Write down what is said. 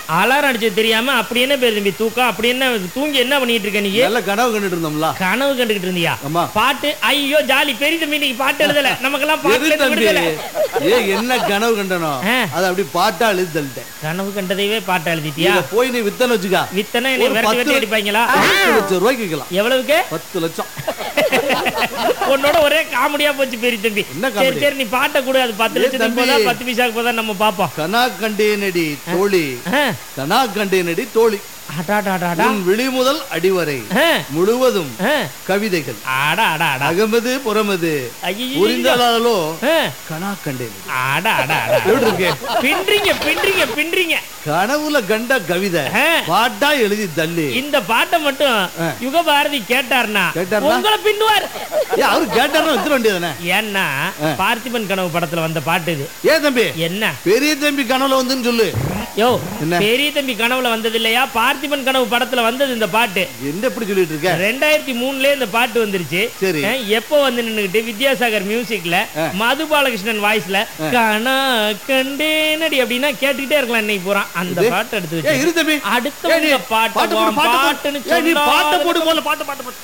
Alarm அடிச்சது தெரியாம அப்படி என்ன பேர் தம்பி தூக்கம் அப்படி என்ன தூங்கி என்ன பண்ணிட்டு இருக்க நீ நல்ல கனவு கண்டுட்டு இருந்தோம்ல கனவு கண்டுகிட்டு இருந்தியா ஆமா. பாட்டு ஐயோ ஜாலி பெரிய தம்பி இன்னைக்கு பாட்டு எழுதல நமக்கெல்லாம் எது பாட்டு எழுத தம்பி விடுதல ஏ என்ன கனவு கண்டனோ ஆ. அது அப்படி பாட்டா எழுதி தள்ளிட்டேன் கனவு கண்டதையவே பாட்டு எழுதிட்டியா இத போய் நீ வித்தன வச்சுக்கா வித்தனை என்னை ஒரு விரட்டி பத்து விரட்டி அடிப்பாங்களா பத்து லட்சம் ரூபாய்க்கு விற்கலாம் எவ்வளவுக்கு பத்து லட்சம் உன்னோட ஒரே காமெடியா போச்சு பெரிய தம்பி என்ன சரி comedy? சரி நீ பாட்டை கூட அது பத்து ஏ லட்சத்துக்கு தம்பி. போதா பத்து பைசாக்கு போதா நம்ம பாப்போம் கனா கண்டேனடி தோழி ஆ, கனா கண்டேனடி தோழி அடாடாடாடா. உன் விழி முதல் அடிவரை ஆ, முழுவதும் ஆ, கவிதைகள் அடா அடா அடா அகமது புறமது ஐயையோ. புரிந்தாலோ ஆ, கனா கண்டேனடி அடா அடா அடா எப்படி இருக்கு பின்றீங்க பின்றீங்க பின்றீங்க கனவுல கண்ட கவிதை ஆ. பாட்டா எழுதி தள்ளி இந்த பாட்டை மட்டும் ஆ. யுகபாரதி கேட்டார்னா கேட்டார்னா? உங்களை பின்னுவார் ஏ அவரு கேட்டாருன்னா வித்துற வேண்டியதானே ஏன்னா ஆ. பார்த்திபன் கனவு படத்துல வந்த பாட்டு இது ஏ தம்பி என்ன பெரிய தம்பி கனவுல வந்துன்னு சொல்லு யோ என்ன? பெரிய தம்பி கனவுல வந்தது இல்லையா பார்த்திபன் கனவு படத்துல வந்தது இந்த பாட்டு என்ன எப்படி சொல்லிட்டு இருக்க ரெண்டாயிரத்தி மூணுல இந்த பாட்டு வந்துருச்சு சரி. அஹ், எப்போ வந்து நின்னுகிட்டு வித்யாசாகர் மியூசிக்ல ஆ. மது பாலகிருஷ்ணன் வாய்ஸ்ல கனா கண்டேனடி அப்படின்னா கேட்டுக்கிட்டே இருக்கலாம் இன்னைக்கு பூரா அந்த இது? பாட்டு எடுத்து ஏ வச்சு இரு தம்பி அடுத்தவங்க ஏய், நீ பாட்டு பாட்டு போடு, உன் பாட்டு போடு. பாட்டுன்னு ஏய், நீ பாட்டை சொல்லாத போடு முதல்ல பாட்டு பாட்டு பாட்டு